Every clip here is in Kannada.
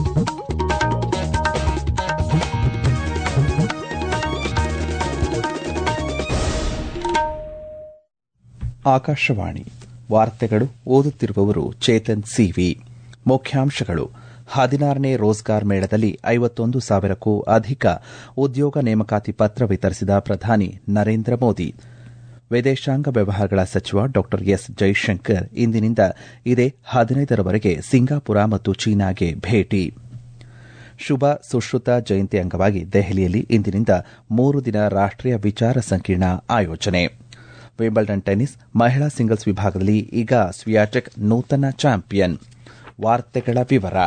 ಆಕಾಶವಾಣಿ ವಾರ್ತೆಗಳು ಓದುತ್ತಿರುವವರು ಚೇತನ್ ಸಿವಿ ಮುಖ್ಯಾಂಶಗಳು ಹದಿನಾರನೇ ರೋಜ್ಗಾರ್ ಮೇಳದಲ್ಲಿ ಐವತ್ತೊಂದು ಸಾವಿರಕ್ಕೂ ಅಧಿಕ ಉದ್ಯೋಗ ನೇಮಕಾತಿ ಪತ್ರ ವಿತರಿಸಿದ ಪ್ರಧಾನಿ ನರೇಂದ್ರ ಮೋದಿ ವಿದೇಶಾಂಗ ವ್ಯವಹಾರಗಳ ಸಚಿವ ಡಾ ಎಸ್ ಜೈಶಂಕರ್ ಇಂದಿನಿಂದ ಇದೇ ಹದಿನೈದರವರೆಗೆ ಸಿಂಗಾಪುರ ಮತ್ತು ಚೀನಾಗೆ ಭೇಟಿ ಶುಭ ಸುಶ್ರುತ ಜಯಂತಿ ಅಂಗವಾಗಿ ದೆಹಲಿಯಲ್ಲಿ ಇಂದಿನಿಂದ ಮೂರು ದಿನ ರಾಷ್ಟೀಯ ವಿಚಾರ ಸಂಕಿರಣ ಆಯೋಜನೆ ವಿಂಬಲ್ಡನ್ ಟೆನ್ನಿಸ್ ಮಹಿಳಾ ಸಿಂಗಲ್ಸ್ ವಿಭಾಗದಲ್ಲಿ ಈಗ ಸ್ವಿಯಾಟೆಕ್ ನೂತನ ಚಾಂಪಿಯನ್ ವಾರ್ತೆಗಳ ವಿವರ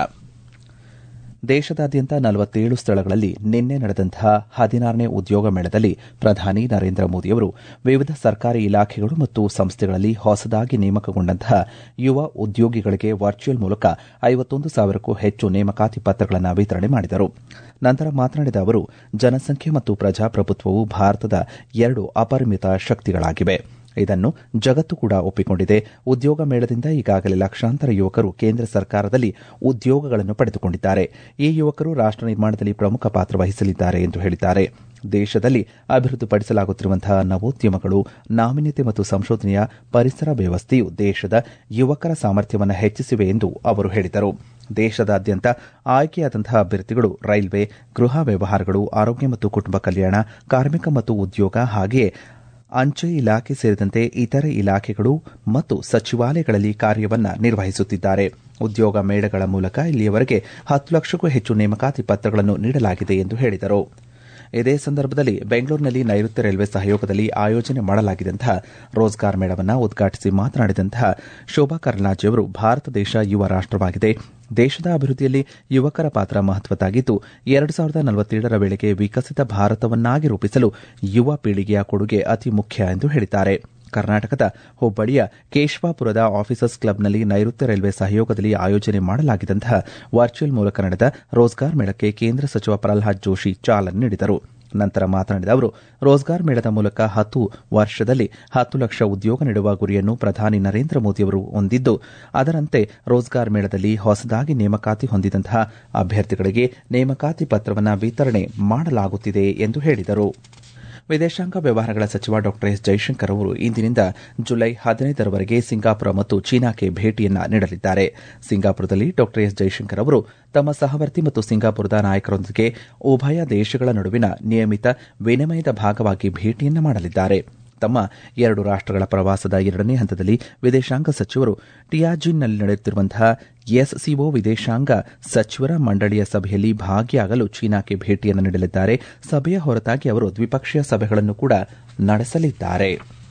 ದೇಶದಾದ್ಯಂತ ನಲವತ್ತೇಳು ಸ್ಥಳಗಳಲ್ಲಿ ನಿನ್ನೆ ನಡೆದಂತಹ ಹದಿನಾರನೇ ಉದ್ಯೋಗ ಮೇಳದಲ್ಲಿ ಪ್ರಧಾನಿ ನರೇಂದ್ರ ಮೋದಿಯವರು ವಿವಿಧ ಸರ್ಕಾರಿ ಇಲಾಖೆಗಳು ಮತ್ತು ಸಂಸ್ಥೆಗಳಲ್ಲಿ ಹೊಸದಾಗಿ ನೇಮಕಗೊಂಡಂತಹ ಯುವ ಉದ್ಯೋಗಿಗಳಿಗೆ ವರ್ಚುವಲ್ ಮೂಲಕ ಐವತ್ತೊಂದು ಸಾವಿರಕ್ಕೂ ಹೆಚ್ಚು ನೇಮಕಾತಿ ಪತ್ರಗಳನ್ನು ವಿತರಣೆ ಮಾಡಿದರು ನಂತರ ಮಾತನಾಡಿದ ಅವರು ಜನಸಂಖ್ಯೆ ಮತ್ತು ಪ್ರಜಾಪ್ರಭುತ್ವವು ಭಾರತದ ಎರಡು ಅಪರಿಮಿತ ಶಕ್ತಿಗಳಾಗಿವೆ ಇದನ್ನು ಜಗತ್ತು ಕೂಡ ಒಪ್ಪಿಕೊಂಡಿದೆ ಉದ್ಯೋಗ ಮೇಳದಿಂದ ಈಗಾಗಲೇ ಲಕ್ಷಾಂತರ ಯುವಕರು ಕೇಂದ್ರ ಸರ್ಕಾರದಲ್ಲಿ ಉದ್ಯೋಗಗಳನ್ನು ಪಡೆದುಕೊಂಡಿದ್ದಾರೆ ಈ ಯುವಕರು ರಾಷ್ಟ ನಿರ್ಮಾಣದಲ್ಲಿ ಪ್ರಮುಖ ಪಾತ್ರ ವಹಿಸಲಿದ್ದಾರೆ ಎಂದು ಹೇಳಿದ್ದಾರೆ ದೇಶದಲ್ಲಿ ಅಭಿವೃದ್ಧಿಪಡಿಸಲಾಗುತ್ತಿರುವಂತಹ ನವೋದ್ಯಮಗಳು ನಾವೀನ್ಯತೆ ಮತ್ತು ಸಂಶೋಧನೆಯ ಪರಿಸರ ವ್ಯವಸ್ಥೆಯು ದೇಶದ ಯುವಕರ ಸಾಮರ್ಥ್ಯವನ್ನು ಹೆಚ್ಚಿಸಿವೆ ಎಂದು ಅವರು ಹೇಳಿದರು ದೇಶದಾದ್ಯಂತ ಆಯ್ಕೆಯಾದಂತಹ ಅಭ್ಯರ್ಥಿಗಳು ರೈಲ್ವೆ ಗೃಹ ವ್ಯವಹಾರಗಳು ಆರೋಗ್ಯ ಮತ್ತು ಕುಟುಂಬ ಕಲ್ಯಾಣ ಕಾರ್ಮಿಕ ಮತ್ತು ಉದ್ಯೋಗ ಹಾಗೆಯೇ ಅಂಚೆ ಇಲಾಖೆ ಸೇರಿದಂತೆ ಇತರೆ ಇಲಾಖೆಗಳು ಮತ್ತು ಸಚಿವಾಲಯಗಳಲ್ಲಿ ಕಾರ್ಯವನ್ನ ನಿರ್ವಹಿಸುತ್ತಿದ್ದಾರೆ ಉದ್ಯೋಗ ಮೇಳಗಳ ಮೂಲಕ ಇಲ್ಲಿಯವರೆಗೆ ಹತ್ತು ಲಕ್ಷಕ್ಕೂ ಹೆಚ್ಚು ನೇಮಕಾತಿ ಪತ್ರಗಳನ್ನು ನೀಡಲಾಗಿದೆ ಎಂದು ಹೇಳಿದರು ಇದೇ ಸಂದರ್ಭದಲ್ಲಿ ಬೆಂಗಳೂರಿನಲ್ಲಿ ನೈಋತ್ಯ ರೈಲ್ವೆ ಸಹಯೋಗದಲ್ಲಿ ಆಯೋಜನೆ ಮಾಡಲಾಗಿದ್ದಂತಹ ರೋಜ್ಗಾರ್ ಮೇಳವನ್ನು ಉದ್ಘಾಟಿಸಿ ಮಾತನಾಡಿದಂತಹ ಶೋಭಾ ಕರಂದ್ಲಾಜೆಯವರು ಭಾರತ ದೇಶ ಯುವ ರಾಷ್ಟವಾಗಿದೆ ದೇಶದ ಅಭಿವೃದ್ಧಿಯಲ್ಲಿ ಯುವಕರ ಪಾತ್ರ ಮಹತ್ವದ್ದಾಗಿದ್ದು ಎರಡು ಸಾವಿರದ ನಲವತ್ತೇಳರ ವೇಳೆಗೆ ವಿಕಸಿತ ಭಾರತವನ್ನಾಗಿ ರೂಪಿಸಲು ಯುವ ಪೀಳಿಗೆಯ ಕೊಡುಗೆ ಅತಿ ಮುಖ್ಯ ಎಂದು ಹೇಳಿದ್ದಾರೆ ಕರ್ನಾಟಕದ ಹುಬ್ಬಳ್ಳಿಯ ಕೇಶವಾಪುರದ ಆಫೀಸರ್ಸ್ ಕ್ಲಬ್ನಲ್ಲಿ ನೈಋತ್ಯ ರೈಲ್ವೆ ಸಹಯೋಗದಲ್ಲಿ ಆಯೋಜನೆ ಮಾಡಲಾಗಿದ್ದಂತಹ ವರ್ಚುವಲ್ ಮೂಲಕ ನಡೆದ ರೋಜ್ಗಾರ್ ಮೇಳಕ್ಕೆ ಕೇಂದ್ರ ಸಚಿವ ಪ್ರಲ್ಹಾದ್ ಜೋಶಿ ಚಾಲನೆ ನೀಡಿದರು ನಂತರ ಮಾತನಾಡಿದ ಅವರು ರೋಜ್ಗಾರ್ ಮೇಳದ ಮೂಲಕ ಹತ್ತು ವರ್ಷದಲ್ಲಿ ಹತ್ತು ಲಕ್ಷ ಉದ್ಯೋಗ ನೀಡುವ ಗುರಿಯನ್ನು ಪ್ರಧಾನಿ ನರೇಂದ್ರ ಮೋದಿಯವರು ಹೊಂದಿದ್ದು ಅದರಂತೆ ರೋಜ್ಗಾರ್ ಮೇಳದಲ್ಲಿ ಹೊಸದಾಗಿ ನೇಮಕಾತಿ ಹೊಂದಿದಂತಹ ಅಭ್ಯರ್ಥಿಗಳಿಗೆ ನೇಮಕಾತಿ ಪತ್ರವನ್ನು ವಿತರಣೆ ಮಾಡಲಾಗುತ್ತಿದೆ ಎಂದು ಹೇಳಿದರು ವಿದೇಶಾಂಗ ವ್ಯವಹಾರಗಳ ಸಚಿವ ಡಾ ಎಸ್ ಜೈಶಂಕರ್ ಅವರು ಇಂದಿನಿಂದ ಜುಲೈ ಹದಿನೈದರವರೆಗೆ ಸಿಂಗಾಪುರ ಮತ್ತು ಚೀನಾಕ್ಕೆ ಭೇಟಿಯನ್ನ ನೀಡಲಿದ್ದಾರೆ ಸಿಂಗಾಪುರದಲ್ಲಿ ಡಾ ಎಸ್ ಜೈಶಂಕರ್ ಅವರು ತಮ್ಮ ಸಹವರ್ತಿ ಮತ್ತು ಸಿಂಗಾಪುರದ ನಾಯಕರೊಂದಿಗೆ ಉಭಯ ದೇಶಗಳ ನಡುವಿನ ನಿಯಮಿತ ವಿನಿಮಯದ ಭಾಗವಾಗಿ ಭೇಟಿಯನ್ನ ಮಾಡಲಿದ್ದಾರೆ ತಮ್ಮ ಎರಡು ರಾಷ್ಟಗಳ ಪ್ರವಾಸದ ಎರಡನೇ ಹಂತದಲ್ಲಿ ವಿದೇಶಾಂಗ ಸಚಿವರು ಟಿಯಾಜಿನ್ನಲ್ಲಿ ನಡೆಯುತ್ತಿರುವಂತಹ ಎಸ್ಸಿಒ ವಿದೇಶಾಂಗ ಸಚಿವರ ಮಂಡಳಿಯ ಸಭೆಯಲ್ಲಿ ಭಾಗಿಯಾಗಲು ಚೀನಾಕ್ಕೆ ಭೇಟಿಯನ್ನು ನೀಡಲಿದ್ದಾರೆ ಸಭೆಯ ಹೊರತಾಗಿ ಅವರು ದ್ವಿಪಕ್ಷೀಯ ಸಭೆಗಳನ್ನು ಕೂಡ ನಡೆಸಲಿದ್ದಾರೆ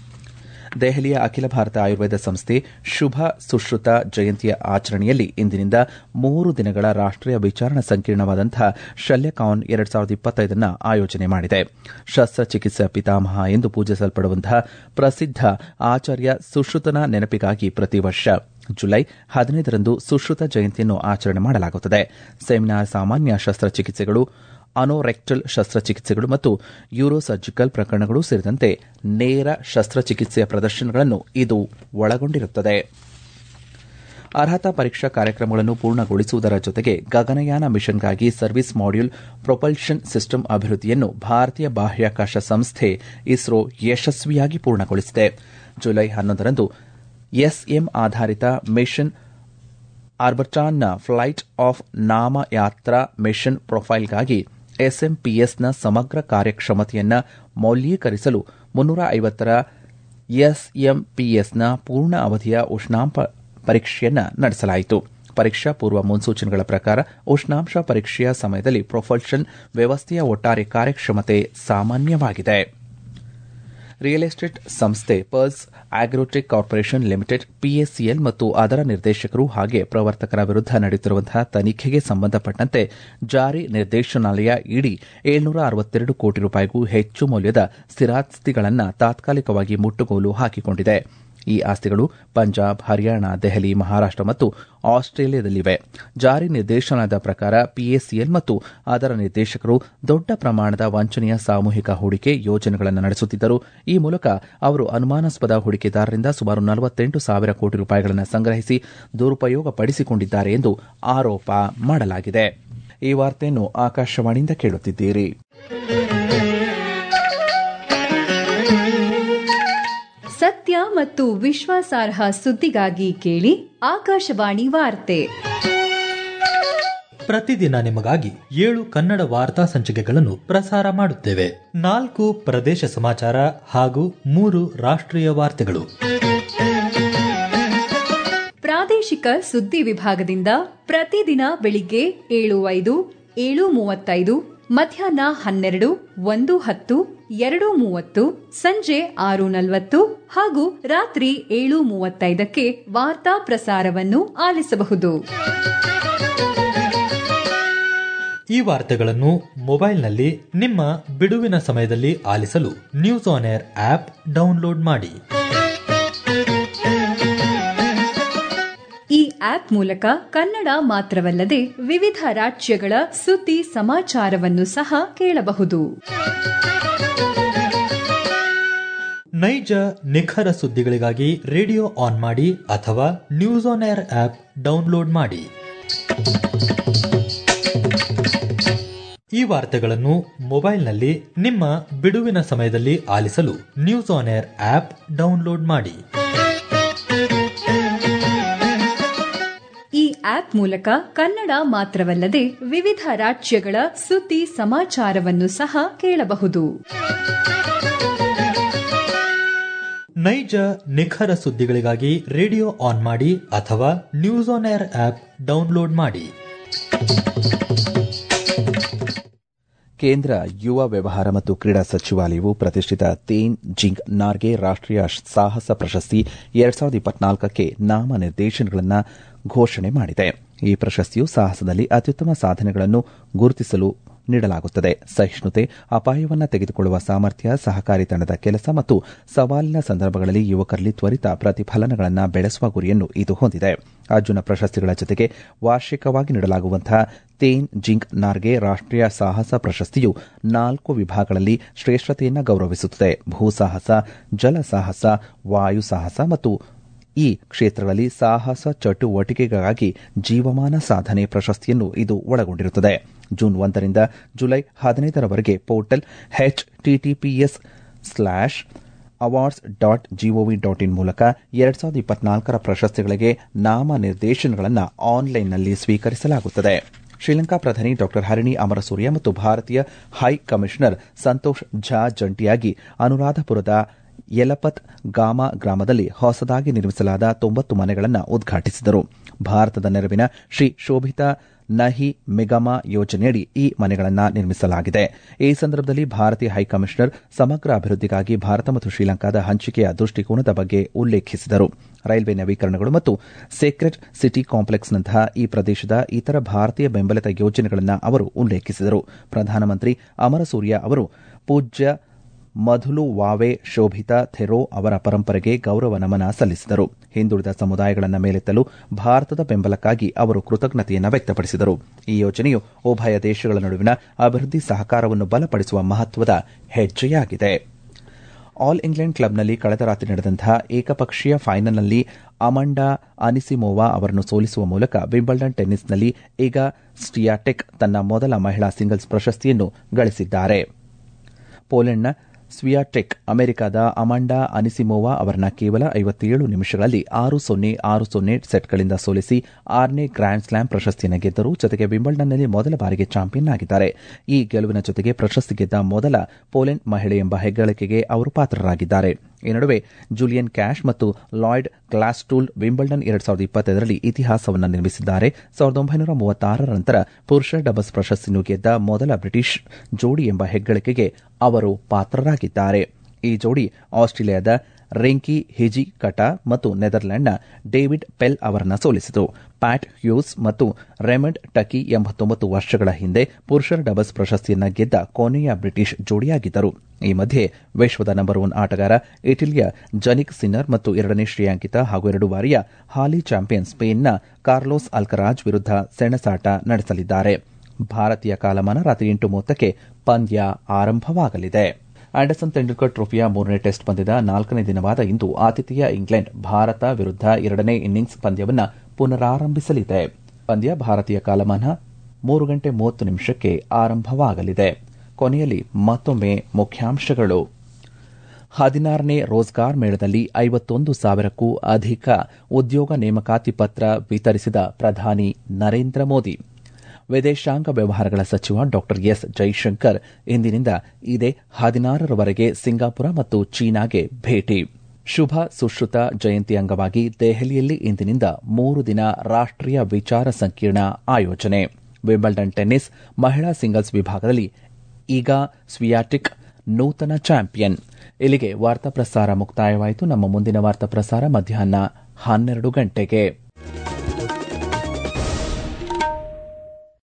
ದೆಹಲಿಯ ಅಖಿಲ ಭಾರತ ಆಯುರ್ವೇದ ಸಂಸ್ಥೆ ಶುಭ ಸುಶ್ರುತ ಜಯಂತಿಯ ಆಚರಣೆಯಲ್ಲಿ ಇಂದಿನಿಂದ ಮೂರು ದಿನಗಳ ರಾಷ್ಟೀಯ ವಿಚಾರಣಾ ಸಂಕೀರ್ಣವಾದಂತಹ ಶಲ್ಯಕಾನ್ ಎರಡ್ ಸಾವಿರದ ಇಪ್ಪತ್ತೈದನ್ನು ಆಯೋಜನೆ ಮಾಡಿದೆ ಶಸ್ತ್ರಚಿಕಿತ್ಸಾ ಪಿತಾಮಹ ಎಂದು ಪೂಜಿಸಲ್ಪಡುವಂತಹ ಪ್ರಸಿದ್ದ ಆಚಾರ್ಯ ಸುಶ್ರುತನ ನೆನಪಿಗಾಗಿ ಪ್ರತಿ ವರ್ಷ ಜುಲೈ ಹದಿನೈದರಂದು ಸುಶ್ರುತ ಜಯಂತಿಯನ್ನು ಆಚರಣೆ ಮಾಡಲಾಗುತ್ತದೆ ಸೆಮಿನಾರ್ ಸಾಮಾನ್ಯ ಶಸ್ತ್ರಚಿಕಿತ್ಸೆಗಳು ಅನೋರೆಕ್ಟಲ್ ಶಸ್ತ್ರಚಿಕಿತ್ಸೆಗಳು ಮತ್ತು ಯೂರೋಸರ್ಜಿಕಲ್ ಪ್ರಕರಣಗಳು ಸೇರಿದಂತೆ ನೇರ ಶಸ್ತ್ರಚಿಕಿತ್ಸೆಯ ಪ್ರದರ್ಶನಗಳನ್ನು ಇದು ಒಳಗೊಂಡಿರುತ್ತದೆ ಅರ್ಹತಾ ಪರೀಕ್ಷಾ ಕಾರ್ಯಕ್ರಮಗಳನ್ನು ಪೂರ್ಣಗೊಳಿಸುವುದರ ಜೊತೆಗೆ ಗಗನಯಾನ ಮಿಷನ್ಗಾಗಿ ಸರ್ವಿಸ್ ಮಾಡ್ಯೂಲ್ ಪ್ರೊಪಲ್ಷನ್ ಸಿಸ್ಟಮ್ ಅಭಿವೃದ್ಧಿಯನ್ನು ಭಾರತೀಯ ಬಾಹ್ಯಾಕಾಶ ಸಂಸ್ಥೆ ಇಸ್ರೋ ಯಶಸ್ವಿಯಾಗಿ ಪೂರ್ಣಗೊಳಿಸಿದೆ ಜುಲೈ ಹನ್ನೊಂದರಂದು ಎಸ್ಎಂ ಆಧಾರಿತ ಮಿಷನ್ ಆರ್ಬಟಾನ್ನ ಫ್ಲೈಟ್ ಆಫ್ ನಾಮಯಾತ್ರಾ ಮಿಷನ್ ಪ್ರೊಫೈಲ್ಗಾಗಿ ಎಸ್ಎಂಪಿಎಸ್ನ ಸಮಗ್ರ ಕಾರ್ಯಕ್ಷಮತೆಯನ್ನು ಮೌಲ್ಯೀಕರಿಸಲು ಮುನ್ನೂರ ಐವತ್ತರ ಎಸ್ಎಂಪಿಎಸ್ನ ಪೂರ್ಣ ಅವಧಿಯ ಉಷ್ಣಾಂಶ ಪರೀಕ್ಷೆಯನ್ನು ನಡೆಸಲಾಯಿತು ಪರೀಕ್ಷಾ ಪೂರ್ವ ಮುನ್ಸೂಚನೆಗಳ ಪ್ರಕಾರ ಉಷ್ಣಾಂಶ ಪರೀಕ್ಷೆಯ ಸಮಯದಲ್ಲಿ ಪ್ರೊಪಲ್ಷನ್ ವ್ಯವಸ್ಥೆಯ ಒಟ್ಟಾರೆ ಕಾರ್ಯಕ್ಷಮತೆ ಸಾಮಾನ್ಯವಾಗಿದೆ ರಿಯಲ್ ಎಸ್ಟೇಟ್ ಸಂಸ್ಥೆ Pearls Agrotech Corporation Limited PSCL ಮತ್ತು ಅದರ ನಿರ್ದೇಶಕರು ಹಾಗೆ ಪ್ರವರ್ತಕರ ವಿರುದ್ಧ ನಡೆಯುತ್ತಿರುವಂತಹ ತನಿಖೆಗೆ ಸಂಬಂಧಪಟ್ಟಂತೆ ಜಾರಿ ನಿರ್ದೇಶನಾಲಯ ಇಡಿ ಏಳ್ನೂರ ಅರವತ್ತೆರಡು ಕೋಟಿ ರೂಪಾಯಿಗೂ ಹೆಚ್ಚು ಮೌಲ್ಯದ ಸ್ಥಿರಾಸ್ತಿಗಳನ್ನು ತಾತ್ಕಾಲಿಕವಾಗಿ ಮುಟ್ಟುಗೋಲು ಹಾಕಿಕೊಂಡಿದೆ ಈ ಆಸ್ತಿಗಳು ಪಂಜಾಬ್ ಹರಿಯಾಣ ದೆಹಲಿ ಮಹಾರಾಷ್ಟ ಮತ್ತು ಆಸ್ಟ್ರೇಲಿಯಾದಲ್ಲಿವೆ ಜಾರಿ ನಿರ್ದೇಶನಾಲಯದ ಪ್ರಕಾರ ಪಿಎಸಿಎಲ್ ಮತ್ತು ಅದರ ನಿರ್ದೇಶಕರು ದೊಡ್ಡ ಪ್ರಮಾಣದ ವಂಚನೆಯ ಸಾಮೂಹಿಕ ಹೂಡಿಕೆ ಯೋಜನೆಗಳನ್ನು ನಡೆಸುತ್ತಿದ್ದರು ಈ ಮೂಲಕ ಅವರು ಅನುಮಾನಾಸ್ಪದ ಹೂಡಿಕೆದಾರರಿಂದ ಸುಮಾರು ನಲವತ್ತೆಂಟು ಸಾವಿರ ಕೋಟಿ ರೂಪಾಯಿಗಳನ್ನು ಸಂಗ್ರಹಿಸಿ ದುರುಪಯೋಗ ಪಡಿಸಿಕೊಂಡಿದ್ದಾರೆ ಎಂದು ಆರೋಪ ಮಾಡಲಾಗಿದೆ ಈ ವಾರ್ತೆಯನ್ನು ಆಕಾಶವಾಣಿಯಿಂದ ಕೇಳುತ್ತಿದ್ದೀರಿ ಸತ್ಯ ಮತ್ತು ವಿಶ್ವಾಸಾರ್ಹ ಸುದ್ದಿಗಾಗಿ ಕೇಳಿ ಆಕಾಶವಾಣಿ ವಾರ್ತೆ ಪ್ರತಿದಿನ ನಿಮಗಾಗಿ ಏಳು ಕನ್ನಡ ವಾರ್ತಾ ಸಂಚಿಕೆಗಳನ್ನು ಪ್ರಸಾರ ಮಾಡುತ್ತೇವೆ ನಾಲ್ಕು ಪ್ರದೇಶ ಸಮಾಚಾರ ಹಾಗೂ ಮೂರು ರಾಷ್ಟ್ರೀಯ ವಾರ್ತೆಗಳು ಪ್ರಾದೇಶಿಕ ಸುದ್ದಿ ವಿಭಾಗದಿಂದ ಪ್ರತಿದಿನ ಬೆಳಿಗ್ಗೆ ಏಳು ಐದು ಏಳು ಮೂವತ್ತೈದು ಮಧ್ಯಾಹ್ನ ಹನ್ನೆರಡು ಒಂದು ಹತ್ತು ಎರಡು ಮೂವತ್ತು ಸಂಜೆ ಆರು ನಲವತ್ತು ಹಾಗೂ ರಾತ್ರಿ ಏಳು ಮೂವತ್ತೈದಕ್ಕೆ ವಾರ್ತಾ ಪ್ರಸಾರವನ್ನು ಆಲಿಸಬಹುದು ಈ ವಾರ್ತೆಗಳನ್ನು ಮೊಬೈಲ್ನಲ್ಲಿ ನಿಮ್ಮ ಬಿಡುವಿನ ಸಮಯದಲ್ಲಿ ಆಲಿಸಲು news on air app download ಮಾಡಿ ಈ ಆಪ್ ಮೂಲಕ ಕನ್ನಡ ಮಾತ್ರವಲ್ಲದೆ ವಿವಿಧ ರಾಜ್ಯಗಳ ಸುದ್ದಿ ಸಮಾಚಾರವನ್ನು ಸಹ ಕೇಳಬಹುದು ನೈಜ ನಿಖರ ಸುದ್ದಿಗಳಿಗಾಗಿ ರೇಡಿಯೋ ಆನ್ ಮಾಡಿ ಅಥವಾ news on air app download ಮಾಡಿ ಈ ವಾರ್ತೆಗಳನ್ನು ಮೊಬೈಲ್ನಲ್ಲಿ ನಿಮ್ಮ ಬಿಡುವಿನ ಸಮಯದಲ್ಲಿ ಆಲಿಸಲು news on air app download ಮಾಡಿ ಈ ಆಪ್ ಮೂಲಕ ಕನ್ನಡ ಮಾತ್ರವಲ್ಲದೆ ವಿವಿಧ ರಾಜ್ಯಗಳ ಸುದ್ದಿ ಸಮಾಚಾರವನ್ನು ಸಹ ಕೇಳಬಹುದು ನೈಜ ನಿಖರ ಸುದ್ದಿಗಳಿಗಾಗಿ ರೇಡಿಯೋ ಆನ್ ಮಾಡಿ ಅಥವಾ news on air app download ಮಾಡಿ ಕೇಂದ್ರ ಯುವ ವ್ಯವಹಾರ ಮತ್ತು ಕ್ರೀಡಾ ಸಚಿವಾಲಯವು ಪ್ರತಿಷ್ಠಿತ ತೇನ್ ಜಿಂಗ್ ನಾರ್ಗೆ ರಾಷ್ಟೀಯ ಸಾಹಸ ಪ್ರಶಸ್ತಿ ಎರಡ್ ಸಾವಿರದ ಇಪ್ಪತ್ನಾಲ್ಕಕ್ಕೆ ನಾಮನಿರ್ದೇಶನಗಳನ್ನು ಘೋಷಣೆ ಮಾಡಿದೆ ಈ ಪ್ರಶಸ್ತಿಯು ಸಾಹಸದಲ್ಲಿ ಅತ್ಯುತ್ತಮ ಸಾಧನೆಗಳನ್ನು ಗುರುತಿಸಲು ನೀಡಲಾಗುತ್ತದೆ ಸಹಿಷ್ಣುತೆ ಅಪಾಯವನ್ನು ತೆಗೆದುಕೊಳ್ಳುವ ಸಾಮರ್ಥ್ಯ ಸಹಕಾರಿ ತಂಡದ ಕೆಲಸ ಮತ್ತು ಸವಾಲಿನ ಸಂದರ್ಭಗಳಲ್ಲಿ ಯುವಕರಲ್ಲಿ ತ್ವರಿತ ಪ್ರತಿಫಲನಗಳನ್ನು ಬೆಳೆಸುವ ಗುರಿಯನ್ನು ಇದು ಹೊಂದಿದೆ ಅರ್ಜುನ ಪ್ರಶಸ್ತಿಗಳ ಜೊತೆಗೆ ವಾರ್ಷಿಕವಾಗಿ ನೀಡಲಾಗುವಂತಹ ತೇನ್ ಜಿಂಗ್ ನಾರ್ಗೆ ರಾಷ್ಟೀಯ ಸಾಹಸ ಪ್ರಶಸ್ತಿಯು ನಾಲ್ಕು ವಿಭಾಗಗಳಲ್ಲಿ ಶ್ರೇಷ್ಠತೆಯನ್ನು ಗೌರವಿಸುತ್ತದೆ ಭೂಸಾಹಸ ಜಲ ಸಾಹಸ ವಾಯು ಸಾಹಸ ಮತ್ತು ಈ ಕ್ಷೇತ್ರಗಳಲ್ಲಿ ಸಾಹಸ ಚಟುವಟಿಕೆಗಾಗಿ ಜೀವಮಾನ ಸಾಧನೆ ಪ್ರಶಸ್ತಿಯನ್ನು ಇದು ಒಳಗೊಂಡಿರುತ್ತದೆ ಜೂನ್ ಒಂದರಿಂದ ಜುಲೈ ಹದಿನೈದರವರೆಗೆ portal HTTPS slash awards dot GOV dot in ಮೂಲಕ ಎರಡ್ ಸಾವಿರದ ಇಪ್ಪತ್ನಾಲ್ಕರ ಪ್ರಶಸ್ತಿಗಳಿಗೆ ನಾಮನಿರ್ದೇಶನಗಳನ್ನು ಆನ್ಲೈನ್ನಲ್ಲಿ ಸ್ವೀಕರಿಸಲಾಗುತ್ತದೆ ಶ್ರೀಲಂಕಾ ಪ್ರಧಾನಿ ಡಾ ಹರಿಣಿ ಅಮರಸೂರ್ಯ ಮತ್ತು ಭಾರತೀಯ ಹೈ ಕಮಿಷನರ್ ಸಂತೋಷ್ ಝಾ ಜಂಟಿಯಾಗಿ ಅನುರಾಧಪುರದ ಯಲಪತ್ ಗಾಮ ಗ್ರಾಮದಲ್ಲಿ ಹೊಸದಾಗಿ ನಿರ್ಮಿಸಲಾದ ತೊಂಬತ್ತು ಮನೆಗಳನ್ನು ಉದ್ಘಾಟಿಸಿದರು ಭಾರತದ ನೆರವಿನ ಶ್ರೀ ಶೋಭಿತಾ ನಹಿ ಮೆಗಮಾ ಯೋಜನೆಯಡಿ ಈ ಮನೆಗಳನ್ನು ನಿರ್ಮಿಸಲಾಗಿದೆ ಈ ಸಂದರ್ಭದಲ್ಲಿ ಭಾರತೀಯ ಹೈಕಮಿಷನರ್ ಸಮಗ್ರ ಅಭಿವೃದ್ಧಿಗಾಗಿ ಭಾರತ ಮತ್ತು ಶ್ರೀಲಂಕಾದ ಹಂಚಿಕೆಯ ದೃಷ್ಟಿಕೋನದ ಬಗ್ಗೆ ಉಲ್ಲೇಖಿಸಿದರು ರೈಲ್ವೆ ನವೀಕರಣಗಳು ಮತ್ತು ಸೇಕ್ರೆಟ್ ಸಿಟಿ ಕಾಂಪ್ಲೆಕ್ಸ್ನಂತಹ ಈ ಪ್ರದೇಶದ ಇತರ ಭಾರತೀಯ ಬೆಂಬಲಿತ ಯೋಜನೆಗಳನ್ನು ಅವರು ಉಲ್ಲೇಖಿಸಿದರು ಪ್ರಧಾನಮಂತ್ರಿ ಅಮರಸೂರ್ಯ ಅವರು ಪೂಜ್ಯ ಮಧುಲು ವಾವೆ ಶೋಭಿತಾ ಥೆರೋ ಅವರ ಪರಂಪರೆಗೆ ಗೌರವ ನಮನ ಸಲ್ಲಿಸಿದರು ಹಿಂದುಳಿದ ಸಮುದಾಯಗಳನ್ನು ಮೇಲೆತ್ತಲು ಭಾರತದ ಬೆಂಬಲಕ್ಕಾಗಿ ಅವರು ಕೃತಜ್ಞತೆಯನ್ನು ವ್ಯಕ್ತಪಡಿಸಿದರು ಈ ಯೋಜನೆಯು ಉಭಯ ದೇಶಗಳ ನಡುವಿನ ಅಭಿವೃದ್ಧಿ ಸಹಕಾರವನ್ನು ಬಲಪಡಿಸುವ ಮಹತ್ವದ ಹೆಜ್ಜೆಯಾಗಿದೆ ಆಲ್ ಇಂಗ್ಲೆಂಡ್ ಕ್ಲಬ್ನಲ್ಲಿ ಕಳೆದ ರಾತ್ರಿ ನಡೆದಂತಹ ಏಕಪಕ್ಷೀಯ ಫೈನಲ್ನಲ್ಲಿ ಅಮಂಡಾ ಅನಿಸಿಮೋವಾ ಅವರನ್ನು ಸೋಲಿಸುವ ಮೂಲಕ ವಿಂಬಲ್ಡನ್ ಟೆನ್ನಿಸ್ನಲ್ಲಿ ಈಗ ಸ್ಟಿಯಾಟೆಕ್ ತನ್ನ ಮೊದಲ ಮಹಿಳಾ ಸಿಂಗಲ್ಸ್ ಪ್ರಶಸ್ತಿಯನ್ನು ಗಳಿಸಿದ್ದಾರೆ ಪೋಲೆಂಡ್ನ ಸ್ವಿಯಾಟೆಕ್ ಅಮೆರಿಕದ ಅಮಾಂಡಾ ಅನಿಸಿಮೋವಾ ಅವರನ್ನ ಕೇವಲ ಐವತ್ತೇಳು ನಿಮಿಷಗಳಲ್ಲಿ ಆರು ಸೊನ್ನೆ ಆರು ಸೊನ್ನೆ ಸೆಟ್ಗಳಿಂದ ಸೋಲಿಸಿ ಆರನೇ ಗ್ರ್ಯಾಂಡ್ ಸ್ಲಾಮ್ ಪ್ರಶಸ್ತಿಯನ್ನು ಗೆದ್ದರು ಜೊತೆಗೆ ವಿಂಬಲ್ಡನ್ನಲ್ಲಿ ಮೊದಲ ಬಾರಿಗೆ ಚಾಂಪಿಯನ್ ಆಗಿದ್ದಾರೆ ಈ ಗೆಲುವಿನ ಜೊತೆಗೆ ಪ್ರಶಸ್ತಿ ಗೆದ್ದ ಮೊದಲ ಪೋಲೆಂಡ್ ಮಹಿಳೆ ಎಂಬ ಹೆಗ್ಗಳಿಕೆಗೆ ಅವರು ಪಾತ್ರರಾಗಿದ್ದಾರೆ ಈ ನಡುವೆ ಜೂಲಿಯನ್ ಕ್ಯಾಶ್ ಮತ್ತು ಲಾಯ್ಡ್ ಗ್ಲಾಸ್ಟೂಲ್ ವಿಂಬಲ್ಡನ್ ಎರಡ್ ಸಾವಿರದ ಇಪ್ಪತ್ತೈದರಲ್ಲಿ ಇತಿಹಾಸವನ್ನು ನಿರ್ಮಿಸಿದ್ದಾರೆ ಸಾವಿರದ ಒಂಬೈನೂರ ಮೂವತ್ತಾರರ ನಂತರ ಪುರುಷರ ಡಬಲ್ಸ್ ಪ್ರಶಸ್ತಿಯನ್ನು ಗೆದ್ದ ಮೊದಲ ಬ್ರಿಟಿಷ್ ಜೋಡಿ ಎಂಬ ಹೆಗ್ಗಳಿಕೆಗೆ ಅವರು ಪಾತ್ರರಾಗಿದ್ದಾರೆ ಈ ಜೋಡಿ ಆಸ್ಟ್ರೇಲಿಯಾದ ರಿಂಕಿ ಹಿಜಿ ಕಟಾ ಮತ್ತು ನೆದರ್ಲೆಂಡ್ನ ಡೇವಿಡ್ ಪೆಲ್ ಅವರನ್ನ ಸೋಲಿಸಿತು ಪ್ಯಾಟ್ ಹ್ಯೂಸ್ ಮತ್ತು ರೆಮಂಡ್ ಟಕಿ ಎಂಬತ್ತೊಂಬತ್ತು ವರ್ಷಗಳ ಹಿಂದೆ ಪುರುಷರ ಡಬಲ್ಸ್ ಪ್ರಶಸ್ತಿಯನ್ನ ಗೆದ್ದ ಕೊನೆಯ ಬ್ರಿಟಿಷ್ ಜೋಡಿಯಾಗಿದ್ದರು ಈ ಮಧ್ಯೆ ವಿಶ್ವದ ನಂಬರ್ ಒನ್ ಆಟಗಾರ ಇಟಲಿಯ ಜನಿಕ್ ಸಿನ್ನರ್ ಮತ್ತು ಎರಡನೇ ಶ್ರೇಯಾಂಕಿತ ಹಾಗೂ ಎರಡು ಬಾರಿಯ ಹಾಲಿ ಚಾಂಪಿಯನ್ ಸ್ಪೇನ್ನ ಕಾರ್ಲೋಸ್ ಅಲ್ಕರಾಜ್ ವಿರುದ್ಧ ಸೆಣಸಾಟ ನಡೆಸಲಿದ್ದಾರೆ ಭಾರತೀಯ ಕಾಲಮಾನ ರಾತ್ರಿ ಎಂಟು ಮೂವತ್ತಕ್ಕೆ ಪಂದ್ಯ ಆರಂಭವಾಗಲಿದೆ ಆಂಡರ್ಸನ್ ತೆಂಡೂಲ್ಕರ್ ಟ್ರೋಫಿಯ ಮೂರನೇ ಟೆಸ್ಟ್ ಪಂದ್ಯದ ನಾಲ್ಕನೇ ದಿನವಾದ ಇಂದು ಆತಿಥೇಯ ಇಂಗ್ಲೆಂಡ್ ಭಾರತ ವಿರುದ್ಧ ಎರಡನೇ ಇನ್ನಿಂಗ್ಸ್ ಪಂದ್ಯವನ್ನು ಪುನರಾರಂಭಿಸಲಿದೆ ಪಂದ್ಯ ಭಾರತೀಯ ಕಾಲಮಾನ ಮೂರು ಗಂಟೆ ಮೂವತ್ತು ನಿಮಿಷಕ್ಕೆ ಆರಂಭವಾಗಲಿದೆ ಕೊನೆಯಲ್ಲಿ ಮತ್ತೊಮ್ಮೆ ಮುಖ್ಯಾಂಶಗಳು ಹದಿನಾರನೇ ರೋಜ್ಗಾರ್ ಮೇಳದಲ್ಲಿ ಐವತ್ತೊಂದು ಸಾವಿರಕ್ಕೂ ಅಧಿಕ ಉದ್ಯೋಗ ನೇಮಕಾತಿ ಪತ್ರ ವಿತರಿಸಿದ ಪ್ರಧಾನಿ ನರೇಂದ್ರ ಮೋದಿ ವಿದೇಶಾಂಗ ವ್ಯವಹಾರಗಳ ಸಚಿವ ಡಾ ಎಸ್ ಜೈಶಂಕರ್ ಇಂದಿನಿಂದ ಇದೇ ಹದಿನಾರರವರೆಗೆ ಸಿಂಗಾಪುರ ಮತ್ತು ಚೀನಾಗೆ ಭೇಟಿ ಶುಭ ಸುಶ್ರುತ ಜಯಂತಿ ಅಂಗವಾಗಿ ದೆಹಲಿಯಲ್ಲಿ ಇಂದಿನಿಂದ ಮೂರು ದಿನ ರಾಷ್ಟೀಯ ವಿಚಾರ ಸಂಕಿರಣ ಆಯೋಜನೆ ವಿಂಬಲ್ಡನ್ ಟೆನ್ನಿಸ್ ಮಹಿಳಾ ಸಿಂಗಲ್ಸ್ ವಿಭಾಗದಲ್ಲಿ ಈಗ ಸ್ವಿಯಾಟಿಕ್ ನೂತನ ಚಾಂಪಿಯನ್ ಇಲ್ಲಿಗೆ ವಾರ್ತಾ ಪ್ರಸಾರ ಮುಕ್ತಾಯವಾಯಿತು ನಮ್ಮ ಮುಂದಿನ ವಾರ್ತಾ ಪ್ರಸಾರ ಮಧ್ಯಾಹ್ನ ಹನ್ನೆರಡು ಗಂಟೆಗೆ